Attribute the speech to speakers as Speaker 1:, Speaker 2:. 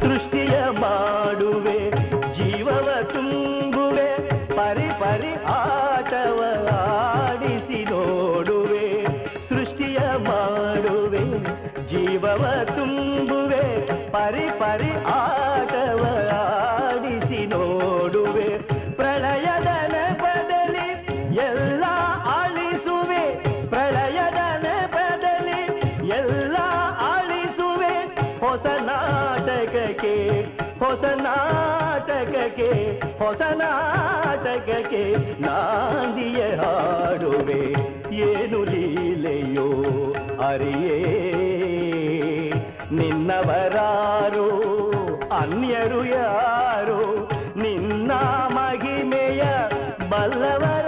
Speaker 1: ಸೃಷ್ಟಿಯ ಮಾಡುವೆ ಜೀವವ ತುಂಬುವೆ ಪರಿ ಪರಿ ಆಟವ ಆಡಿಸಿ ನೋಡುವೆ ಸೃಷ್ಟಿಯ ಮಾಡುವೆ ಜೀವವ ತುಂಬುವೆ ಪರಿ ಪರಿ ಆಟವ ಆಡಿಸಿ ನೋಡುವೆ ಪ್ರಳಯದ ನೆಪದಲ್ಲಿ ಎಲ್ಲ ಅಳಿಸುವೆ ಪ್ರಳಯದ ನೆಪದಲ್ಲಿ ಎಲ್ಲ ಅಳಿಸುವೆ ಹೊಸ ನಾಟಕಕ್ಕೆ ಹೊಸ ನಾಟಕಕ್ಕೆ ಹೊಸ ನಾಟಕಕ್ಕೆ ನಾಂದಿಯ ಹಾಡುವೆ ಏನು ಲೀಲೆಯೋ ಅರಿಯೇ ನಿನ್ನವರಾರು ಅನ್ಯರು ಯಾರು ನಿನ್ನ ಮಹಿಮೆಯ ಬಲ್ಲವರ